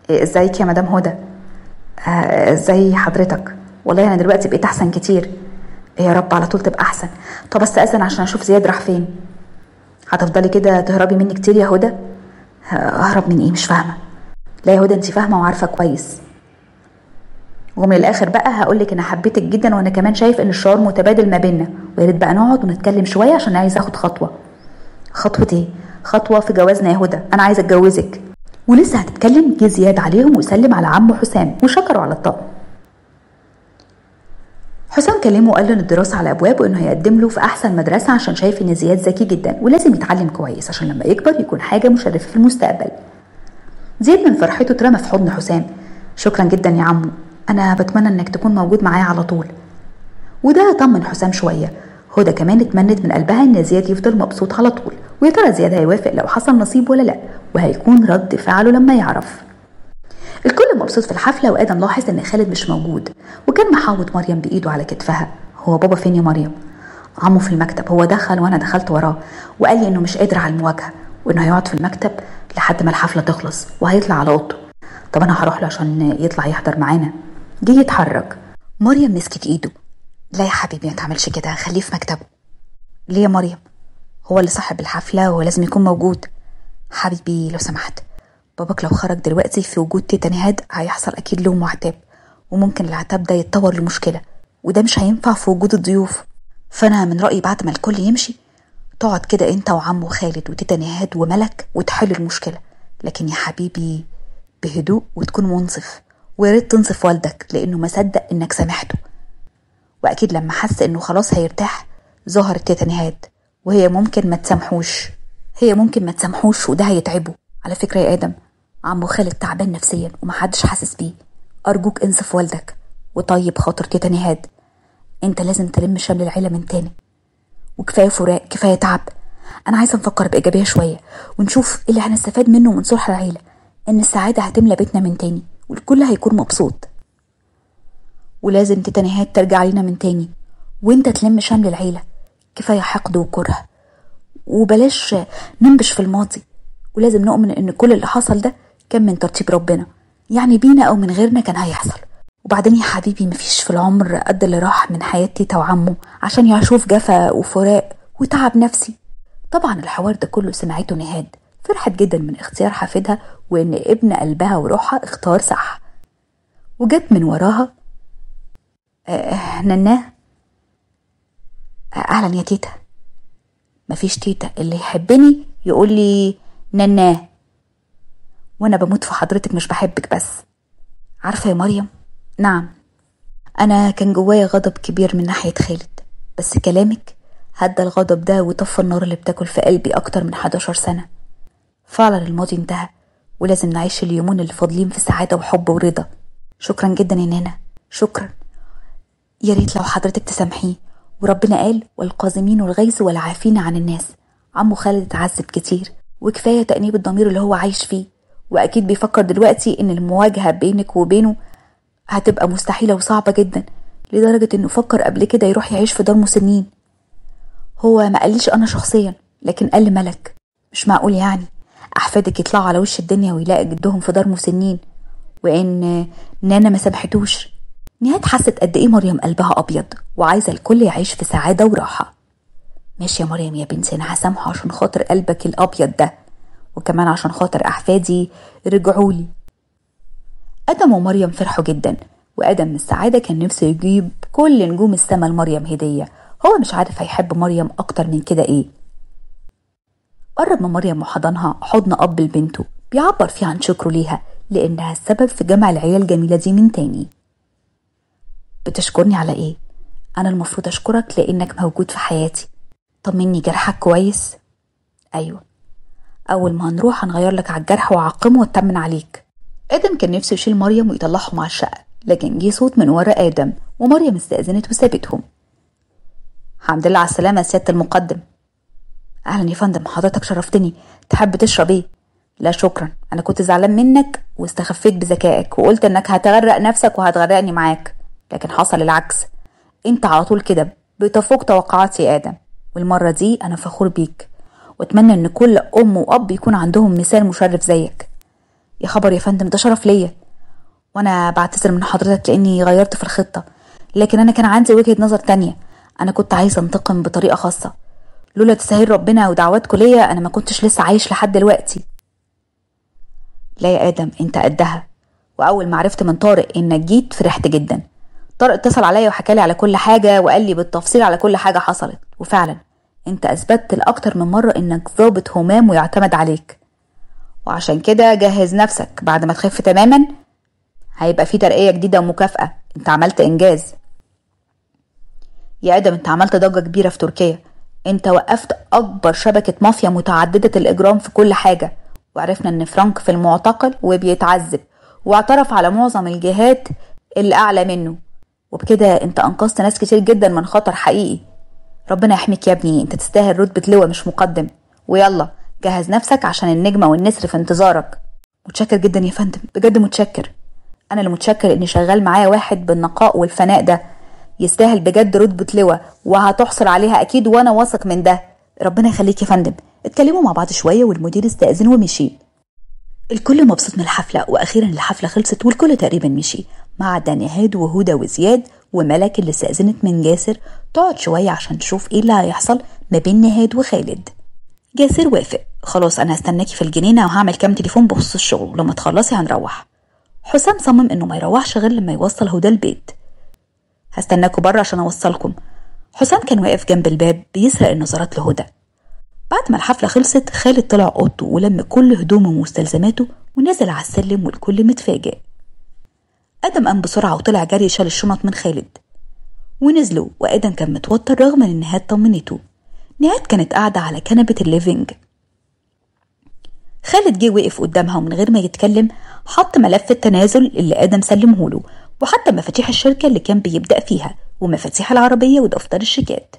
إيه، ازيك يا مدام هدى آه، ازي حضرتك والله انا دلوقتي بقيت احسن كتير يا رب على طول تبقى احسن طب استاذن عشان اشوف زياد راح فين هتفضلي كده تهربي مني كتير يا هدى آه، اهرب من ايه مش فاهمه لا يا هدى انت فاهمه وعارفه كويس ومن الاخر بقى هقول لك انا حبيتك جدا وانا كمان شايف ان الشعور متبادل ما بيننا ويا ريت بقى نقعد ونتكلم شويه عشان عايز اخد خطوه خطوه ايه خطوه في جوازنا يا هدى انا عايزه اتجوزك ولسه هتتكلم جه زياد عليهم وسلم على عمه حسام وشكروا على الطقم حسام كلمه وقال له ان الدراسه على ابواب وانه هيقدم له في احسن مدرسه عشان شايف ان زياد ذكي جدا ولازم يتعلم كويس عشان لما يكبر يكون حاجه مشرفه في المستقبل زياد من فرحته اترمى في حضن حسام شكرا جدا يا عمو انا بتمنى انك تكون موجود معايا على طول وده طمن حسام شويه هدى كمان اتمنت من قلبها ان زياد يفضل مبسوط على طول ويا ترى زياد هيوافق لو حصل نصيب ولا لا وهيكون رد فعله لما يعرف الكل مبسوط في الحفله وادم لاحظ ان خالد مش موجود وكان محاوط مريم بايده على كتفها هو بابا فين يا مريم عمو في المكتب هو دخل وانا دخلت وراه وقال لي انه مش قادر على المواجهه وانه هيقعد في المكتب لحد ما الحفله تخلص وهيطلع على اوضته طب انا هروح له عشان يطلع يحضر معانا جه يتحرك مريم مسكت ايده لا يا حبيبي ما تعملش كده خليه في مكتبه ليه يا مريم هو اللي صاحب الحفله ولازم يكون موجود حبيبي لو سمحت باباك لو خرج دلوقتي في وجود تيتا نهاد هيحصل اكيد لوم وعتاب وممكن العتاب ده يتطور لمشكله وده مش هينفع في وجود الضيوف فانا من رايي بعد ما الكل يمشي تقعد كده انت وعمو خالد وتيتا نهاد وملك وتحل المشكله لكن يا حبيبي بهدوء وتكون منصف ويا ريت تنصف والدك لانه ما صدق انك سامحته واكيد لما حس انه خلاص هيرتاح ظهرت تيتا نهاد وهي ممكن ما تسامحوش هي ممكن ما تسامحوش وده هيتعبه على فكره يا ادم عمو خالد تعبان نفسيا ومحدش حاسس بيه ارجوك انصف والدك وطيب خاطر تيتا نهاد انت لازم تلم شمل العيله من تاني وكفايه فراق كفايه تعب انا عايزه نفكر بايجابيه شويه ونشوف اللي هنستفاد منه من صلح العيله ان السعاده هتملى بيتنا من تاني والكل هيكون مبسوط ولازم تيتا نهاد ترجع لينا من تاني وانت تلم شمل العيله كفايه حقد وكره وبلاش ننبش في الماضي ولازم نؤمن ان كل اللي حصل ده كان من ترتيب ربنا يعني بينا او من غيرنا كان هيحصل وبعدين يا حبيبي مفيش في العمر قد اللي راح من حياة تيتا وعمه عشان يشوف جفا وفراق وتعب نفسي طبعا الحوار ده كله سمعته نهاد فرحت جدا من اختيار حفيدها وان ابن قلبها وروحها اختار صح وجت من وراها آه نناه آه اهلا يا تيتا مفيش تيتا اللي يحبني يقول لي نناه وانا بموت في حضرتك مش بحبك بس عارفه يا مريم نعم انا كان جوايا غضب كبير من ناحيه خالد بس كلامك هدى الغضب ده وطفى النار اللي بتاكل في قلبي اكتر من 11 سنه فعلا الماضي انتهى ولازم نعيش اليومين اللي فاضلين في سعاده وحب ورضا شكرا جدا يا نانا شكرا يا ريت لو حضرتك تسامحيه وربنا قال والقازمين الغيظ والعافين عن الناس عمو خالد اتعذب كتير وكفايه تأنيب الضمير اللي هو عايش فيه واكيد بيفكر دلوقتي ان المواجهه بينك وبينه هتبقى مستحيله وصعبه جدا لدرجه انه فكر قبل كده يروح يعيش في دار مسنين هو ما قاليش انا شخصيا لكن قال ملك مش معقول يعني احفادك يطلعوا على وش الدنيا ويلاقي جدهم في دار مسنين وان نانا ما سامحتوش نهاد حست قد ايه مريم قلبها ابيض وعايزه الكل يعيش في سعاده وراحه ماشي يا مريم يا بنتي انا هسامحه عشان خاطر قلبك الابيض ده وكمان عشان خاطر احفادي رجعولي ادم ومريم فرحوا جدا وادم من السعاده كان نفسه يجيب كل نجوم السما لمريم هديه هو مش عارف هيحب مريم اكتر من كده ايه قرب من مريم وحضنها حضن اب لبنته بيعبر فيه عن شكره ليها لانها السبب في جمع العيله الجميله دي من تاني بتشكرني على ايه انا المفروض اشكرك لانك موجود في حياتي طمني جرحك كويس ايوه اول ما هنروح هنغير لك على الجرح واعقمه واطمن عليك ادم كان نفسه يشيل مريم ويطلعهم على الشقه لكن جه صوت من ورا ادم ومريم استاذنت وسابتهم الحمد لله على السلامه يا سياده المقدم اهلا يا فندم حضرتك شرفتني تحب تشرب ايه لا شكرا انا كنت زعلان منك واستخفيت بذكائك وقلت انك هتغرق نفسك وهتغرقني معاك لكن حصل العكس انت على طول كده بتفوق توقعاتي يا ادم والمره دي انا فخور بيك واتمنى ان كل ام واب يكون عندهم مثال مشرف زيك يا خبر يا فندم ده شرف ليا وانا بعتذر من حضرتك لاني غيرت في الخطه لكن انا كان عندي وجهه نظر تانية انا كنت عايزه انتقم بطريقه خاصه لولا تسهيل ربنا ودعواتكم ليا انا ما كنتش لسه عايش لحد دلوقتي لا يا ادم انت قدها واول ما عرفت من طارق انك جيت فرحت جدا طارق اتصل عليا وحكى لي على كل حاجه وقال لي بالتفصيل على كل حاجه حصلت وفعلا انت اثبتت لاكتر من مره انك ظابط همام ويعتمد عليك وعشان كده جهز نفسك بعد ما تخف تماما هيبقى في ترقيه جديده ومكافاه انت عملت انجاز يا ادم انت عملت ضجه كبيره في تركيا انت وقفت اكبر شبكه مافيا متعدده الاجرام في كل حاجه وعرفنا ان فرانك في المعتقل وبيتعذب واعترف على معظم الجهات اللي اعلى منه وبكده انت انقذت ناس كتير جدا من خطر حقيقي ربنا يحميك يا ابني انت تستاهل رتبة لواء مش مقدم ويلا جهز نفسك عشان النجمة والنسر في انتظارك متشكر جدا يا فندم بجد متشكر انا اللي متشكر اني شغال معايا واحد بالنقاء والفناء ده يستاهل بجد رتبة لواء وهتحصل عليها اكيد وانا واثق من ده ربنا يخليك يا فندم اتكلموا مع بعض شوية والمدير استأذن ومشي الكل مبسوط من الحفلة وأخيرا الحفلة خلصت والكل تقريبا مشي ما عدا نهاد وهدى وزياد وملك اللي استأذنت من جاسر تقعد شوية عشان تشوف ايه اللي هيحصل ما بين نهاد وخالد جاسر وافق خلاص أنا هستناكي في الجنينة وهعمل كام تليفون بخصوص الشغل ولما تخلصي هنروح حسام صمم إنه ما يروحش غير لما يوصل هدى البيت هستناكوا بره عشان أوصلكم حسام كان واقف جنب الباب بيسرق النظرات لهدى بعد ما الحفلة خلصت خالد طلع أوضته ولم كل هدومه ومستلزماته ونزل على السلم والكل متفاجئ آدم قام بسرعة وطلع جري شال الشنط من خالد ونزلوا وآدم كان متوتر رغم إن نهاد طمنته نهاد كانت قاعدة على كنبة الليفينج خالد جه وقف قدامها ومن غير ما يتكلم حط ملف التنازل اللي آدم سلمهوله وحتى مفاتيح الشركة اللي كان بيبدأ فيها ومفاتيح العربية ودفتر الشيكات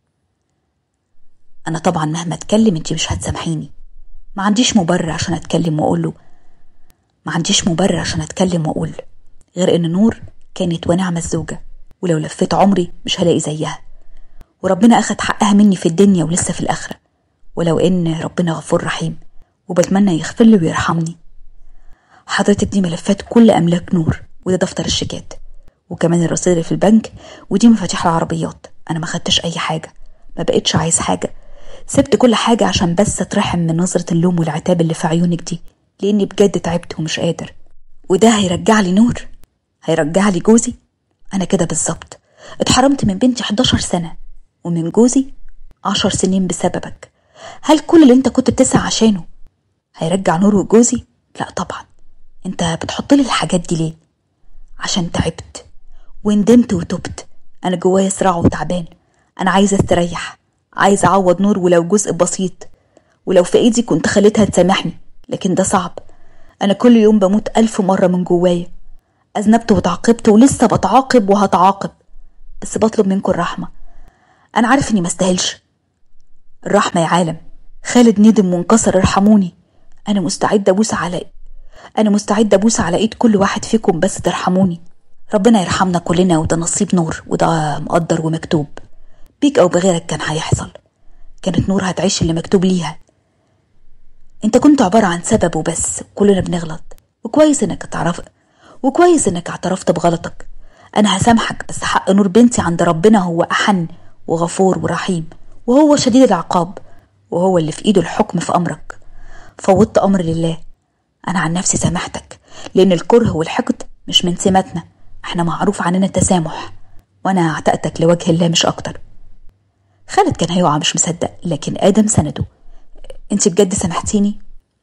أنا طبعا مهما أتكلم أنت مش هتسامحيني ما عنديش مبرر عشان أتكلم وأقول له ما عنديش مبرر عشان أتكلم وأقول غير إن نور كانت ونعمة الزوجة ولو لفيت عمري مش هلاقي زيها وربنا أخد حقها مني في الدنيا ولسه في الآخرة ولو إن ربنا غفور رحيم وبتمنى يغفر لي ويرحمني حضرتك دي ملفات كل أملاك نور وده دفتر الشيكات وكمان الرصيد اللي في البنك ودي مفاتيح العربيات أنا ما خدتش أي حاجة ما بقتش عايز حاجة سبت كل حاجة عشان بس أترحم من نظرة اللوم والعتاب اللي في عيونك دي لأني بجد تعبت ومش قادر وده هيرجع لي نور هيرجع لي جوزي أنا كده بالظبط اتحرمت من بنتي 11 سنة ومن جوزي 10 سنين بسببك هل كل اللي انت كنت بتسعى عشانه هيرجع نور وجوزي؟ لا طبعا انت بتحط لي الحاجات دي ليه؟ عشان تعبت وندمت وتبت انا جوايا صراع وتعبان انا عايزه استريح عايزه اعوض نور ولو جزء بسيط ولو في ايدي كنت خليتها تسامحني لكن ده صعب انا كل يوم بموت الف مره من جوايا اذنبت وتعاقبت ولسه بتعاقب وهتعاقب بس بطلب منكم الرحمه انا عارف اني مستاهلش الرحمه يا عالم خالد ندم وانكسر ارحموني انا مستعده ابوس على انا مستعده ابوس على ايد كل واحد فيكم بس ترحموني ربنا يرحمنا كلنا وده نصيب نور وده مقدر ومكتوب بيك او بغيرك كان هيحصل كانت نور هتعيش اللي مكتوب ليها انت كنت عبارة عن سبب وبس كلنا بنغلط وكويس انك تعرف وكويس انك اعترفت بغلطك انا هسامحك بس حق نور بنتي عند ربنا هو احن وغفور ورحيم وهو شديد العقاب وهو اللي في ايده الحكم في امرك فوضت امر لله انا عن نفسي سامحتك لان الكره والحقد مش من سماتنا احنا معروف عننا التسامح وانا اعتقتك لوجه الله مش اكتر خالد كان هيقع مش مصدق لكن ادم سنده انت بجد سامحتيني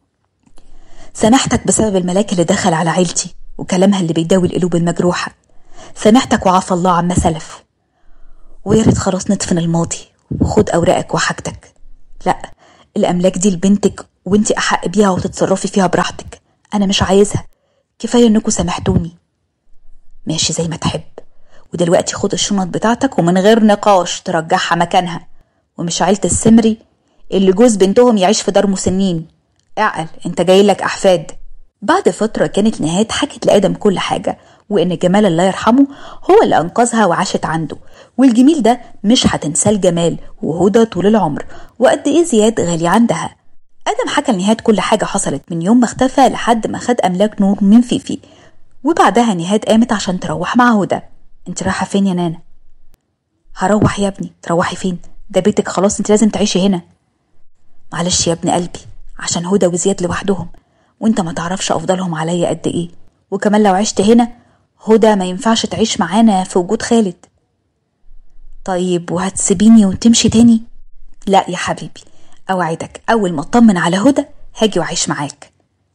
سامحتك بسبب الملاك اللي دخل على عيلتي وكلامها اللي بيداوي القلوب المجروحة سامحتك وعفى الله عما سلف ويا ريت خلاص ندفن الماضي وخد أوراقك وحاجتك لأ الأملاك دي لبنتك وانت أحق بيها وتتصرفي فيها براحتك أنا مش عايزها كفاية إنكوا سامحتوني ماشي زي ما تحب ودلوقتي خد الشنط بتاعتك ومن غير نقاش ترجعها مكانها ومش عيلة السمري اللي جوز بنتهم يعيش في دار مسنين اعقل انت جاي لك احفاد بعد فترة كانت نهاد حكت لآدم كل حاجة وإن جمال الله يرحمه هو اللي أنقذها وعاشت عنده والجميل ده مش هتنساه الجمال وهدى طول العمر وقد إيه زياد غالي عندها آدم حكى لنهاد كل حاجة حصلت من يوم ما اختفى لحد ما خد أملاك نور من فيفي وبعدها نهاد قامت عشان تروح مع هدى انت رايحة فين يا نانا هروح يا ابني تروحي فين ده بيتك خلاص انت لازم تعيشي هنا معلش يا ابن قلبي عشان هدى وزياد لوحدهم وانت ما تعرفش افضلهم عليا قد ايه وكمان لو عشت هنا هدى ما ينفعش تعيش معانا في وجود خالد طيب وهتسيبيني وتمشي تاني لا يا حبيبي اوعدك اول ما اطمن على هدى هاجي واعيش معاك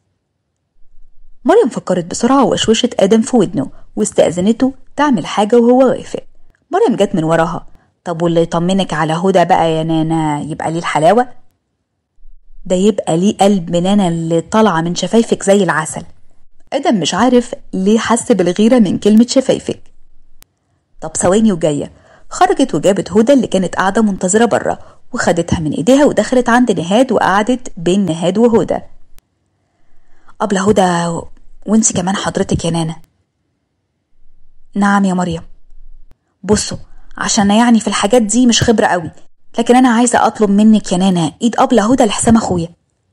مريم فكرت بسرعة ووشوشت آدم في ودنه واستأذنته تعمل حاجة وهو وافق مريم جت من وراها طب واللي يطمنك على هدى بقى يا نانا يبقى ليه الحلاوة ده يبقى ليه قلب نانا اللي طالعة من شفايفك زي العسل آدم مش عارف ليه حس بالغيرة من كلمة شفايفك طب ثواني وجاية خرجت وجابت هدى اللي كانت قاعدة منتظرة بره وخدتها من ايديها ودخلت عند نهاد وقعدت بين نهاد وهدى أبلة هدى وانت كمان حضرتك يا نانا نعم يا مريم بصوا عشان يعني في الحاجات دي مش خبرة قوي لكن أنا عايزة أطلب منك يا نانا إيد أبلة هدى لحسام أخويا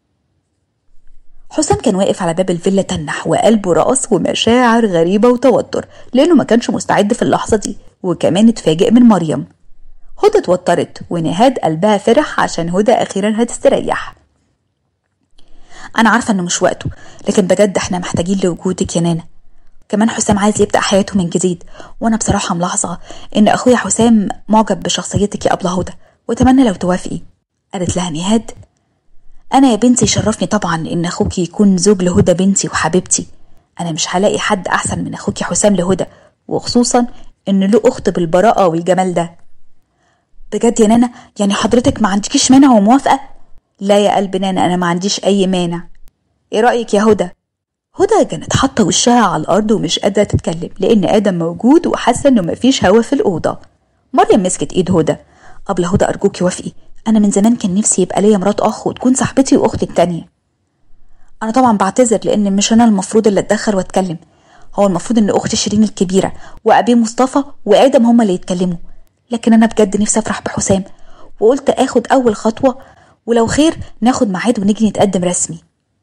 حسام كان واقف على باب الفيلا تنح وقلبه رقص ومشاعر غريبة وتوتر لأنه ما كانش مستعد في اللحظة دي وكمان اتفاجئ من مريم هدى اتوترت ونهاد قلبها فرح عشان هدى أخيرا هتستريح أنا عارفة إنه مش وقته لكن بجد إحنا محتاجين لوجودك يا نانا كمان حسام عايز يبدأ حياته من جديد وأنا بصراحة ملاحظة إن أخويا حسام معجب بشخصيتك يا أبلة هدى وأتمنى لو توافقي قالت لها نهاد أنا يا بنتي يشرفني طبعا إن أخوك يكون زوج لهدى بنتي وحبيبتي أنا مش هلاقي حد أحسن من أخوك حسام لهدى وخصوصا إن له أخت بالبراءة والجمال ده بجد يا نانا يعني حضرتك ما عندكيش مانع وموافقة لا يا قلب نانا أنا ما عنديش أي مانع إيه رأيك يا هدى هدى كانت حاطة وشها على الأرض ومش قادرة تتكلم لأن آدم موجود وحاسة إنه مفيش هوا في الأوضة مريم مسكت إيد هدى أبلة هدى أرجوكي وافقي أنا من زمان كان نفسي يبقى ليا مرات أخ وتكون صاحبتي وأختي التانية أنا طبعا بعتذر لأن مش أنا المفروض اللي أتدخل وأتكلم هو المفروض إن أختي شيرين الكبيرة وأبي مصطفى وآدم هما اللي يتكلموا لكن أنا بجد نفسي أفرح بحسام وقلت آخد أول خطوة ولو خير ناخد ميعاد ونيجي نتقدم رسمي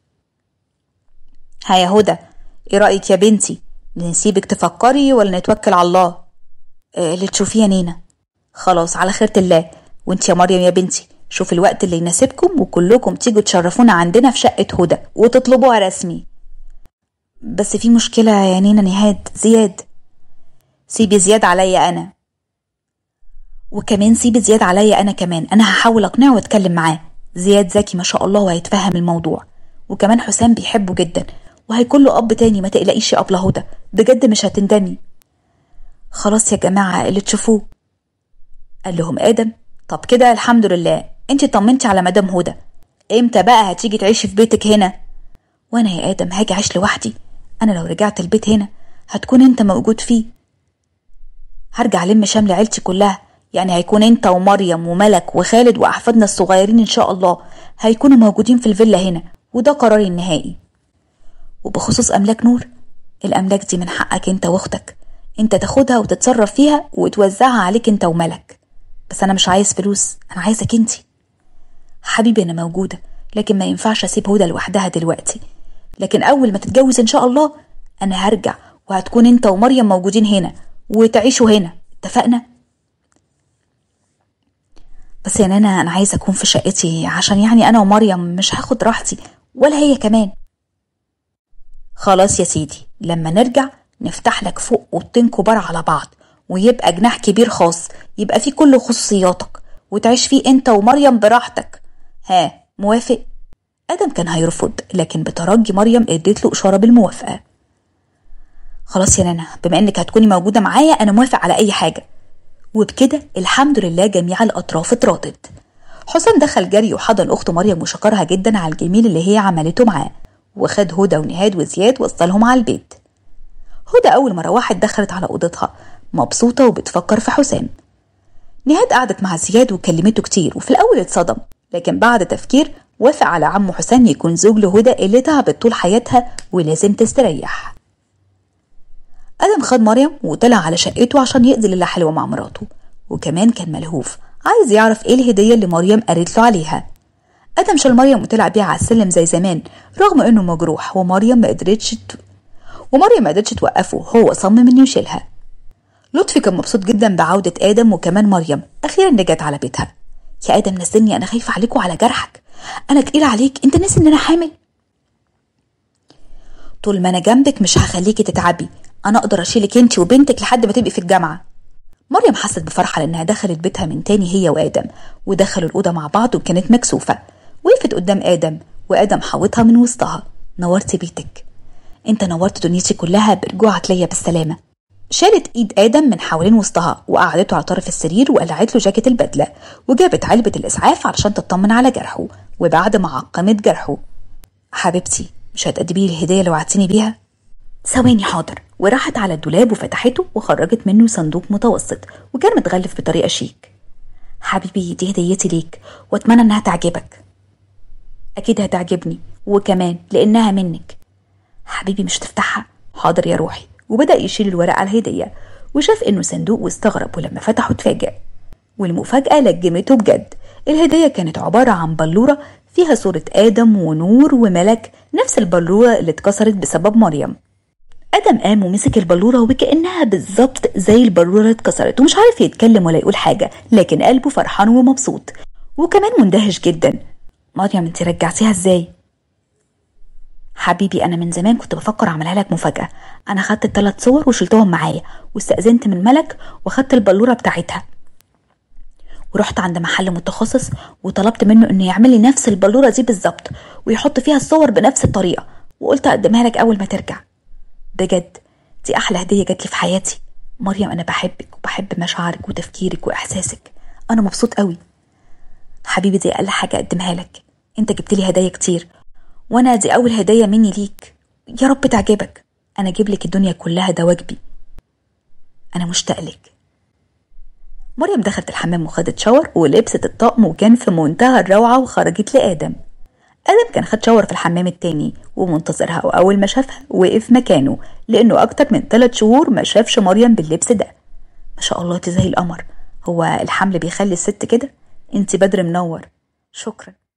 ها يا هدى ايه رأيك يا بنتي نسيبك تفكري ولا نتوكل على الله إيه اللي تشوفيه يا نينا خلاص على خيرة الله وانت يا مريم يا بنتي شوف الوقت اللي يناسبكم وكلكم تيجوا تشرفونا عندنا في شقة هدى وتطلبوها رسمي بس في مشكلة يا نينا نهاد زياد سيبي زياد عليا أنا وكمان سيبي زياد عليا أنا كمان أنا هحاول أقنعه وأتكلم معاه زياد ذكي ما شاء الله وهيتفهم الموضوع وكمان حسام بيحبه جدا وهيكون له أب تاني ما تقلقيش يا أبلة هدى بجد مش هتندمي خلاص يا جماعة اللي تشوفوه قال لهم آدم طب كده الحمد لله انت طمنتي على مدام هدى امتى بقى هتيجي تعيشي في بيتك هنا وانا يا آدم هاجي أعيش لوحدي أنا لو رجعت البيت هنا هتكون انت موجود فيه هرجع لم شمل عيلتي كلها يعني هيكون انت ومريم وملك وخالد وأحفادنا الصغيرين إن شاء الله هيكونوا موجودين في الفيلا هنا وده قراري النهائي وبخصوص أملاك نور الأملاك دي من حقك انت واختك انت تاخدها وتتصرف فيها وتوزعها عليك انت وملك بس انا مش عايز فلوس انا عايزك انت حبيبي انا موجوده لكن ما ينفعش اسيب هدى لوحدها دلوقتي لكن اول ما تتجوز ان شاء الله انا هرجع وهتكون انت ومريم موجودين هنا وتعيشوا هنا اتفقنا بس يا نانا انا عايزه اكون في شقتي عشان يعني انا ومريم مش هاخد راحتي ولا هي كمان خلاص يا سيدي لما نرجع نفتح لك فوق اوضتين كبار على بعض ويبقى جناح كبير خاص يبقى فيه كل خصوصياتك وتعيش فيه انت ومريم براحتك ها موافق ادم كان هيرفض لكن بترجي مريم اديت له اشاره بالموافقه خلاص يا نانا بما انك هتكوني موجوده معايا انا موافق على اي حاجه وبكده الحمد لله جميع الاطراف اتراضت حسام دخل جري وحضن اخته مريم وشكرها جدا على الجميل اللي هي عملته معاه وخد هدى ونهاد وزياد وصلهم على البيت هدى أول ما روحت دخلت على أوضتها مبسوطة وبتفكر في حسام نهاد قعدت مع زياد وكلمته كتير وفي الأول اتصدم لكن بعد تفكير وافق على عمه حسام يكون زوج لهدى اللي تعبت طول حياتها ولازم تستريح آدم خد مريم وطلع على شقته عشان يقضي ليلة حلوة مع مراته وكمان كان ملهوف عايز يعرف ايه الهدية اللي مريم قالت له عليها ادم شال مريم وطلع بيها على السلم زي زمان رغم انه مجروح ومريم ما قدرتش ت... ومريم ما قدرتش توقفه هو صمم انه يشيلها لطفي كان مبسوط جدا بعودة آدم وكمان مريم أخيرا رجعت على بيتها يا آدم نزلني أنا خايفة عليك وعلى جرحك أنا تقيلة عليك أنت ناسي إن أنا حامل طول ما أنا جنبك مش هخليكي تتعبي أنا أقدر أشيلك أنت وبنتك لحد ما تبقي في الجامعة مريم حست بفرحة لأنها دخلت بيتها من تاني هي وآدم ودخلوا الأوضة مع بعض وكانت مكسوفة وقفت قدام آدم وآدم حاوطها من وسطها نورتي بيتك انت نورت دنيتي كلها برجوعك ليا بالسلامة شالت ايد ادم من حوالين وسطها وقعدته على طرف السرير وقلعت له جاكيت البدله وجابت علبه الاسعاف علشان تطمن على جرحه وبعد ما عقمت جرحه حبيبتي مش هتقدمي لي الهديه اللي وعدتيني بيها ثواني حاضر وراحت على الدولاب وفتحته وخرجت منه صندوق متوسط وكان متغلف بطريقه شيك حبيبي دي هديتي ليك واتمنى انها تعجبك اكيد هتعجبني وكمان لانها منك حبيبي مش تفتحها حاضر يا روحي وبدأ يشيل الورق على الهدية وشاف إنه صندوق واستغرب ولما فتحه اتفاجأ والمفاجأة لجمته بجد الهدية كانت عبارة عن بلورة فيها صورة آدم ونور وملك نفس البلورة اللي اتكسرت بسبب مريم آدم قام ومسك البلورة وكأنها بالظبط زي البلورة اللي اتكسرت ومش عارف يتكلم ولا يقول حاجة لكن قلبه فرحان ومبسوط وكمان مندهش جدا مريم انت رجعتيها ازاي حبيبي انا من زمان كنت بفكر اعملها لك مفاجاه انا خدت الثلاث صور وشلتهم معايا واستاذنت من ملك وخدت البلوره بتاعتها ورحت عند محل متخصص وطلبت منه انه يعمل لي نفس البلوره دي بالظبط ويحط فيها الصور بنفس الطريقه وقلت اقدمها لك اول ما ترجع بجد دي احلى هديه جات لي في حياتي مريم انا بحبك وبحب مشاعرك وتفكيرك واحساسك انا مبسوط قوي حبيبي دي اقل حاجه اقدمها لك انت جبت لي هدايا كتير وانا دي اول هديه مني ليك يا رب تعجبك انا اجيب لك الدنيا كلها ده واجبي انا مشتاق لك مريم دخلت الحمام وخدت شاور ولبست الطقم وكان في منتهى الروعه وخرجت لادم ادم كان خد شاور في الحمام التاني ومنتظرها واول ما شافها وقف مكانه لانه اكتر من ثلاث شهور ما شافش مريم باللبس ده ما شاء الله انت زي القمر هو الحمل بيخلي الست كده انت بدر منور شكرا